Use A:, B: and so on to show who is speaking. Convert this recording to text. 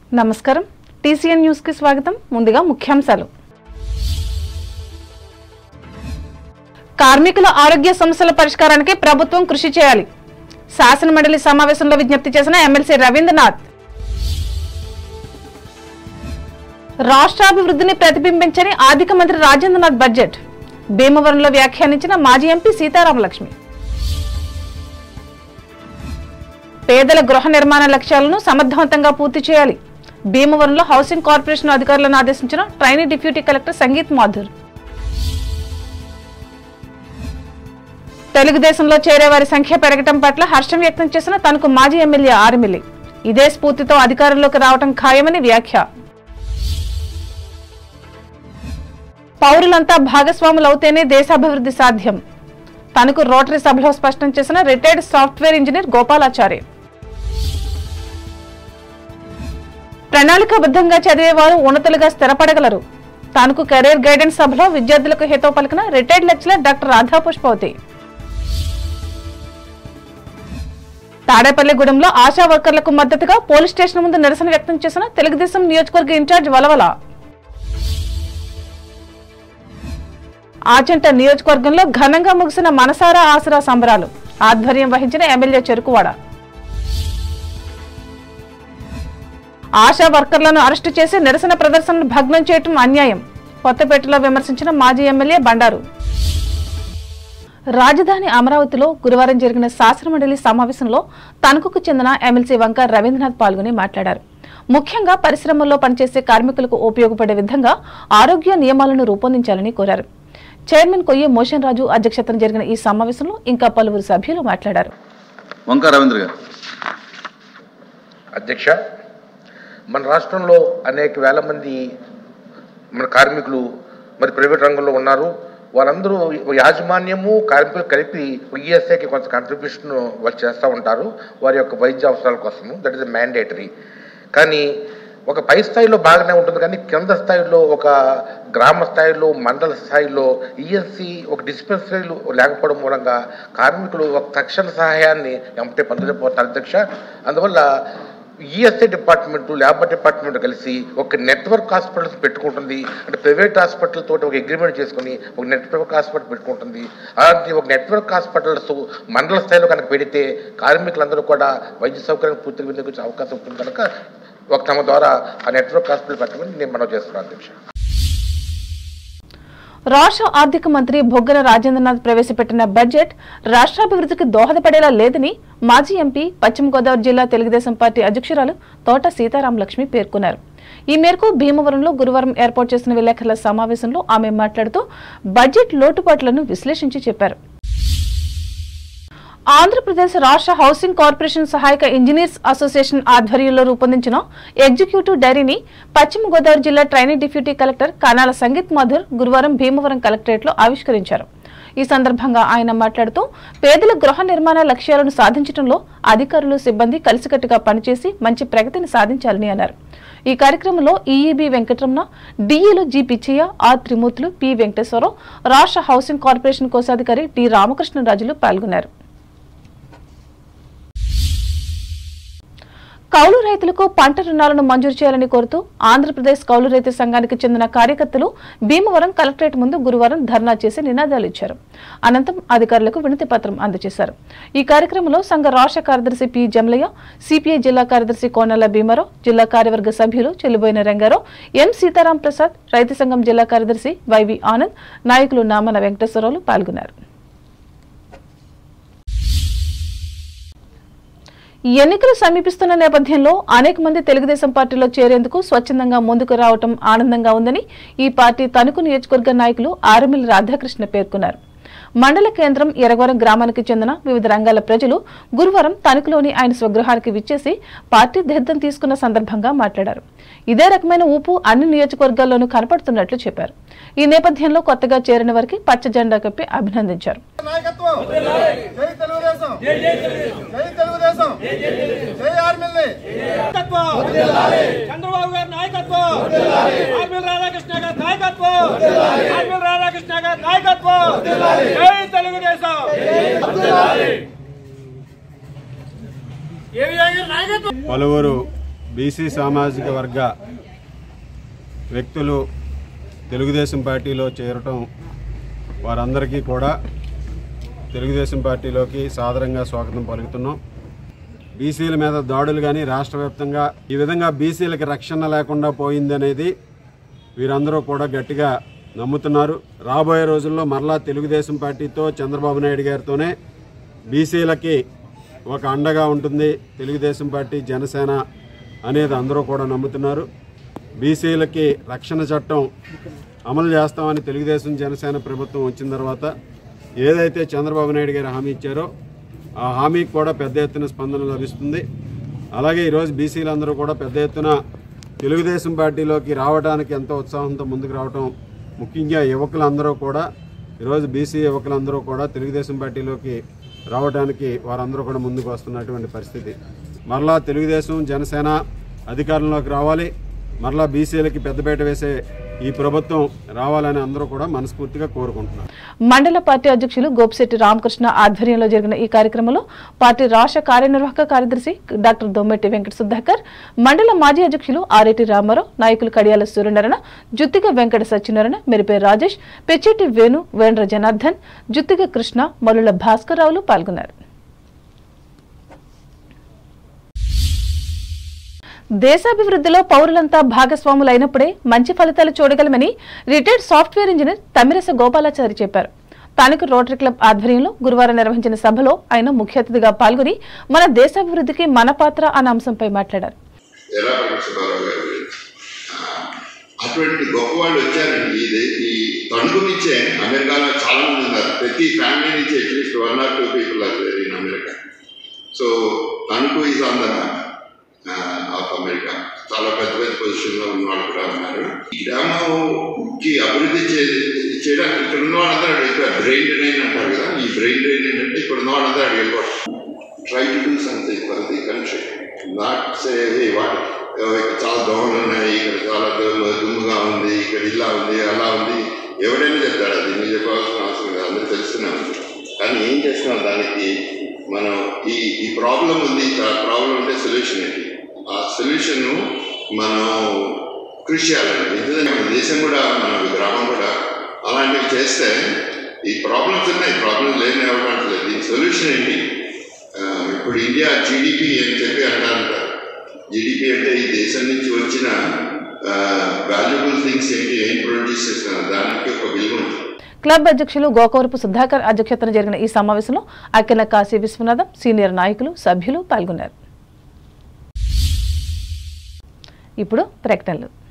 A: నమస్కారం TCN news కి స్వాగతం ముందుగా ముఖ్యాంశాలు కార్మికుల ఆరోగ్య సమస్యల పరిష్కారానికి ప్రభుత్వం కృషి చేయాలి శాసన మండలి సమావేశంలో విజ్ఞప్తి చేసిన ఎమ్మెల్సీ రవీంద్రనాథ్ రాష్ట్రాభివృద్ధిని ప్రతిబింబించని ఆర్థిక మంత్రి రాజేంద్రనాథ్ బడ్జెట్ భీమవరంలో వ్యాఖ్యానించిన మాజీ ఎంపీ సీతారామలక్ష్మి పేదల గృహ నిర్మాణ లక్ష్యాలను సమర్థవంతంగా పూర్తి చేయాలి భీమవరంలో హౌసింగ్ కార్పొరేషన్ అధికారులను ఆదేశించిన trainee deputy collector Sangeet Madhur తెలుగుదేశంలో చేరే వారి సంఖ్య పెరగటం పట్ల హర్షం వ్యక్తం చేసిన తనకు మాజీ ఎమ్మెల్యే ఆర్మిల్లి ఇదే స్ఫూర్తితో అధికారంలోకి రావటం ఖాయమని వ్యాఖ్య పౌరులంతా భాగస్వాములవుతేనే దేశాభివృద్ధి సాధ్యం తనకు రోటరీ సభలో స్పష్టం చేసిన రిటైర్డ్ సాఫ్ట్వేర్ ఇంజనీర్ గోపాలాచారి ప్రణాళికాబద్ధంగా చదివేవారు ఉన్నతులుగా స్థిరపడగలరు తనకు కెరీర్ గైడెన్స్ సభలో విద్యార్థులకు హితవు పలికిన retired lecturer doctor Radha Pushpavati తాడేపల్లిగూడెంలో ఆశా వర్కర్లకు మద్దతుగా పోలీస్ స్టేషన్ ముందు నిరసన వ్యక్తం చేసిన తెలుగుదేశం నియోజకవర్గ ఇన్ఛార్జ్ వలవల ఆచంట నియోజకవర్గంలో ఘనంగా ముగిసిన మనసారా ఆసరా సంబరాలు ఆధ్వర్యం వహించిన ఎమ్మెల్యే చెరుకువాడ ఆశా వర్కర్లను అరెస్టు చేసి నిరసన ప్రదర్శనలు భగ్నం చేయటం అన్యాయం కొత్తపేటలో విమర్శించిన మాజీ ఎమ్మెల్యే బండారు రాజధాని అమరావతిలో గురువారం జరిగిన శాసనమండలి సమావేశంలో తణుకుకు చెందిన ఎమ్మెల్సీ వంక రవీంద్రనాథ్ పాల్గొని మాట్లాడారు ముఖ్యంగా పరిశ్రమల్లో పనిచేసే కార్మికులకు ఉపయోగపడే విధంగా ఆరోగ్య నియమాలను రూపొందించాలని కోరారు చైర్మన్ కొయ్యే మోషన్ రాజు అధ్యక్షతన జరిగిన ఈ సమావేశంలో ఇంకా పలువురు సభ్యులు మాట్లాడారు
B: వంక రవీంద్ర గారు
C: అధ్యక్ష మన రాష్ట్రంలో అనేక వేల మంది మన కార్మికులు మరి ప్రైవేట్ రంగంలో ఉన్నారు వారందరూ యాజమాన్యము కార్మికులు కలిపి ఈఎస్ఐకి కొంత కాంట్రిబ్యూషన్ వాళ్ళు చేస్తూ ఉంటారు వారి యొక్క వైద్య అవసరాల కోసము దట్ ఈస్ మ్యాండేటరీ కానీ ఒక పై స్థాయిలో బాగానే ఉంటుంది కానీ కింద స్థాయిలో ఒక గ్రామ స్థాయిలో మండల స్థాయిలో ఈఎస్సి ఒక డిస్పెన్సరీలు లేకపోవడం మూలంగా కార్మికులు ఒక తక్షణ సహాయాన్ని ఎంపటే పొందలేకపోతారు అధ్యక్ష అందువల్ల ఈఎస్ఐ డిపార్ట్మెంట్ లేబర్ డిపార్ట్మెంట్ కలిసి ఒక నెట్వర్క్ హాస్పిటల్స్ పెట్టుకుంటుంది అంటే ప్రైవేట్ హాస్పిటల్ తోటి ఒక అగ్రిమెంట్ చేసుకుని ఒక నెట్వర్క్ హాస్పిటల్ పెట్టుకుంటుంది అలాంటి ఒక నెట్వర్క్ హాస్పిటల్స్ మండల స్థాయిలో కనుక పెడితే కార్మికులందరూ కూడా వైద్య సౌకర్యం పూర్తిగా వినియోగించే అవకాశం ఉంటుంది కనుక ఒక తమ ద్వారా ఆ నెట్వర్క్ హాస్పిటల్ పెట్టమని నేను మనం చేస్తున్నాను అధ్యక్ష
A: రాష్ట్ర ఆర్థిక మంత్రి బొగ్గన రాజేంద్రనాథ్ ప్రవేశపెట్టిన బడ్జెట్ రాష్ట్రాభివృద్ధికి దోహదపడేలా లేదని మాజీ ఎంపీ పశ్చిమ గోదావరి జిల్లా తెలుగుదేశం పార్టీ అధ్యక్షురాలు తోట సీతారామలక్ష్మి పేర్కొన్నారు ఈ మేరకు భీమవరంలో గురువారం ఏర్పాటు చేసిన విలేకరుల సమావేశంలో ఆమె మాట్లాడుతూ బడ్జెట్ లోటుపాట్లను విశ్లేషించి చెప్పారు ఆంధ్రప్రదేశ్ రాష్ట్ర హౌసింగ్ కార్పొరేషన్ సహాయక ఇంజనీర్స్ అసోసియేషన్ ఆధ్వర్యంలో రూపొందించిన ఎగ్జిక్యూటివ్ డైరీని పశ్చిమ గోదావరి జిల్లా trainee deputy collector Kanala Sangeet Madhur గురువారం భీమవరం కలెక్టరేట్లో ఆవిష్కరించారు ఈ సందర్భంగా ఆయన మాట్లాడుతూ పేదల గృహ నిర్మాణ లక్ష్యాలను సాధించడంలో అధికారులు సిబ్బంది కలిసికట్టుగా పనిచేసి మంచి ప్రగతిని సాధించాలని అన్నారు ఈ కార్యక్రమంలో ఈఈబి వెంకటరమణ డిఈలు G Pichchaiah R Trimurthulu P Venkateswara Rao రాష్ట్ర హౌసింగ్ కార్పొరేషన్ కోశాధికారి టి రామకృష్ణరాజులు పాల్గొన్నారు కౌలు రైతులకు పంట రుణాలను మంజూరు చేయాలని కోరుతూ ఆంధ్రప్రదేశ్ కౌలు రైతు సంఘానికి చెందిన కార్యకర్తలు భీమవరం కలెక్టరేట్ ముందు గురువారం ధర్నా చేసి నినాదాలు ఇచ్చారు అనంతరం అధికారులకు వినతి పత్రం అందజేశారు ఈ కార్యక్రమంలో సంఘ రాష్ట్ర కార్యదర్శి పి జమలయ్య సిపిఐ జిల్లా కార్యదర్శి కోనల్ల భీమారావు జిల్లా కార్యవర్గ సభ్యులు చెల్లిబోయిన రంగారావు ఎం సీతారాం ప్రసాద్ రైతు సంఘం జిల్లా కార్యదర్శి వైవి ఆనంద్ నాయకులు నామన వెంకటేశ్వరరావులు పాల్గొన్నారు ఎన్నికలు సమీపిస్తున్న నేపథ్యంలో అనేక మంది తెలుగుదేశం పార్టీలో చేరేందుకు స్వచ్ఛందంగా ముందుకు రావటం ఆనందంగా ఉందని ఈ పార్టీ తణుకు నియోజకవర్గ నాయకులు ఆరమిల్లి రాధాకృష్ణ పేర్కొన్నారు మండల కేంద్రం ఎరగవరం గ్రామానికి చెందిన వివిధ రంగాల ప్రజలు గురువారం తణుకులోని ఆయన స్వగృహానికి విచ్చేసి పార్టీ దద్దం తీసుకున్న సందర్భంగా మాట్లాడారు ఇదే రకమైన ఊపు అన్ని నియోజకవర్గాల్లోనూ కనపడుతున్నట్లు చెప్పారు ఈ నేపథ్యంలో కొత్తగా చేరిన వారికి పచ్చ జెండా కప్పి అభినందించారు
D: నాయకత్వం జై తెలుగుదేశం జై తెలుగుదేశం జై ఆర్మిల్ని
E: నాయకత్వం చంద్రబాబు గారి నాయకత్వం ఆర్మీల రాధాకృష్ణ గారి నాయకత్వం ఆర్మీల రాధాకృష్ణ గారి నాయకత్వం జై తెలుగుదేశం ఏవి గారి నాయకత్వం
F: పలువురు బీసీ సామాజిక వర్గ వ్యక్తులు తెలుగుదేశం పార్టీలో చేరటం వారందరికీ కూడా తెలుగుదేశం పార్టీలోకి సాదరంగా స్వాగతం పలుకుతున్నాం బీసీల మీద దాడులు కానీ రాష్ట్ర వ్యాప్తంగా ఈ విధంగా బీసీలకి రక్షణ లేకుండా పోయిందనేది వీరందరూ కూడా గట్టిగా నమ్ముతున్నారు రాబోయే రోజుల్లో మరలా తెలుగుదేశం పార్టీతో చంద్రబాబు నాయుడు గారితోనే బీసీలకి ఒక అండగా ఉంటుంది తెలుగుదేశం పార్టీ జనసేన అనేది అందరూ కూడా నమ్ముతున్నారు బీసీలకి రక్షణ చట్టం అమలు చేస్తామని తెలుగుదేశం జనసేన ప్రభుత్వం వచ్చిన తర్వాత ఏదైతే చంద్రబాబు నాయుడు గారు హామీ ఇచ్చారో ఆ హామీకి కూడా పెద్ద ఎత్తున స్పందన లభిస్తుంది అలాగే ఈరోజు బీసీలందరూ కూడా పెద్ద ఎత్తున తెలుగుదేశం పార్టీలోకి రావడానికి ఎంతో ఉత్సాహంతో ముందుకు రావటం ముఖ్యంగా యువకులందరూ కూడా ఈరోజు బీసీ యువకులందరూ కూడా తెలుగుదేశం పార్టీలోకి రావడానికి వారందరూ కూడా ముందుకు వస్తున్నటువంటి పరిస్థితి మరలా తెలుగుదేశం జనసేన అధికారంలోకి రావాలి మరలా బీసీలకి పెద్దపేట వేసే ఈ ప్రభుత్వం రావాలని అందరూ కూడా మనస్ఫూర్తిగా కోరుకుంటున్నారు
A: మండల పార్టీ అధ్యక్షులు గోపిశెట్టి రామకృష్ణ ఆధ్వర్యంలో జరిగిన ఈ కార్యక్రమంలో పార్టీ రాష్ట్ర కార్యనిర్వాహక కార్యదర్శి డాక్టర్ దొమ్మెట్టి వెంకట సుధాకర్ మండల మాజీ అధ్యక్షులు ఆరేటి రామారావు నాయకులు కడియాల సూర్యనారాయణ జుత్తిగ వెంకట సత్యనారాయణ మెరిపే రాజేష్ పెచ్చెట్టి వేణు వేండ్ర జనార్దన్ జుత్తిగ కృష్ణ మల్లుల భాస్కర్ రావులు పాల్గొన్నారు దేశాభివృద్ధిలో పౌరులంతా భాగస్వాములైనప్పుడే మంచి ఫలితాలు చూడగలమని retired software engineer Tamirasa Gopalachari చెప్పారు స్థానిక రోటరీ క్లబ్ ఆధ్వర్యంలో గురువారం నిర్వహించిన సభలో ఆయన ముఖ్య అతిథిగా పాల్గొని మన దేశాభివృద్ధికి మన పాత్ర అన్న అంశంపై మాట్లాడారు
G: ఎలా సుబ్బారావు గారు ఆ, అటువంటి గొప్ప వాళ్ళు వచ్చారండి ఈ దే- ఈ తణుకు నుంచే అమెరికాలో చాలా మంది ఉన్నారు ప్రతి ఫ్యామిలీ నుంచి at least one or two people are there in America so Tanuku is on the of America చాలా పెద్ద పెద్ద పొజిషన్లో ఉన్న వాళ్ళు కూడా ఉన్నారు ఈ గ్రామంకి అభివృద్ధి చే చేయడానికి ఇక్కడ ఉన్న వాళ్ళందరూ అడిగారు బ్రెయిన్ డ్రైన్ అంటారు కదా ఈ బ్రెయిన్ డ్రైన్ ఏంటంటే ఇక్కడ ఉన్న వాళ్ళందరూ అడిగారు try to do something for the country not say what ఇక్కడ చాలా దోమలు ఉన్నాయి ఇక్కడ చాలా దుమ్ము- దుమ్ముగా ఉంది ఇక్కడ ఇలా ఉంది అలా ఉంది ఎవడైనా చెప్తాడు అది మీరు చెప్పాల్సిన అవసరం లేదు అందరూ తెలుస్తూనే ఉంది కానీ ఏం చేస్తున్నాం దానికి మనం ఈ ఈ ప్రాబ్లం ఉంది ఆ ప్రాబ్లం అంటే సొల్యూషన్ ఏంటి ఆ సొల్యూషన్ మనం కృషి చేయాలండి ఎందుకంటే మన దేశం కూడా మన గ్రామం కూడా అలాంటివి చేస్తే ఈ ప్రాబ్లమ్స్ ఉన్నాయి ప్రాబ్లమ్స్ లేని అవ్వట్లేదు దీని సొల్యూషన్ ఏంటి ఆ, ఇప్పుడు ఇండియా జీడిపి అని చెప్పి అంటారంట జీడిపి అంటే ఈ దేశం నుంచి వచ్చిన వాల్యుబుల్ థింగ్స్ ఏంటి ఏం ప్రొడ్యూస్ చేస్తున్నారు దానికి ఒక విలువ ఉంటుంది
A: క్లబ్ అధ్యక్షులు గోకవరపు సుధాకర్ అధ్యక్షతన జరిగిన ఈ సమావేశంలో అక్కెన కాశీ విశ్వనాథం సీనియర్ నాయకులు సభ్యులు పాల్గొన్నారు ఇప్పుడు ప్రకటనలు